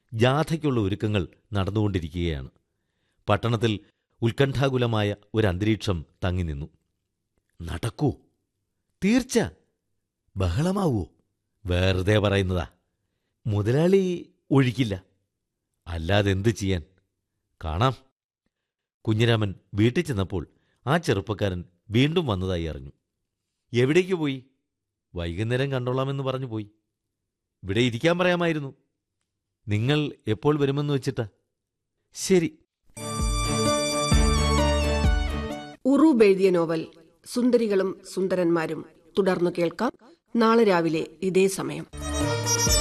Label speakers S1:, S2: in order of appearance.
S1: ജാഥയ്ക്കുള്ള ഒരുക്കങ്ങൾ നടന്നുകൊണ്ടിരിക്കുകയാണ് പട്ടണത്തിൽ ഉത്കണ്ഠാകുലമായ ഒരു അന്തരീക്ഷം തങ്ങി നിന്നു നടക്കൂ തീർച്ച ബഹളമാവോ വെറുതെ പറയുന്നതാ മുതലാളി ഒഴിക്കില്ല അല്ലാതെ എന്ത് ചെയ്യാൻ കാണാം കുഞ്ഞിരാമൻ വീട്ടിൽ ചെന്നപ്പോൾ ആ ചെറുപ്പക്കാരൻ വീണ്ടും വന്നതായി അറിഞ്ഞു എവിടേക്ക് പോയി വൈകുന്നേരം കണ്ടോളാമെന്ന് പറഞ്ഞു പോയി ഇവിടെ ഇരിക്കാൻ പറയാമായിരുന്നു നിങ്ങൾ എപ്പോൾ വരുമെന്ന് വെച്ചിട്ടാ ശരി
S2: ഉറൂബ് എഴുതിയ നോവൽ സുന്ദരികളും സുന്ദരന്മാരും തുടർന്നു കേൾക്കാം നാളെ രാവിലെ ഇതേ സമയം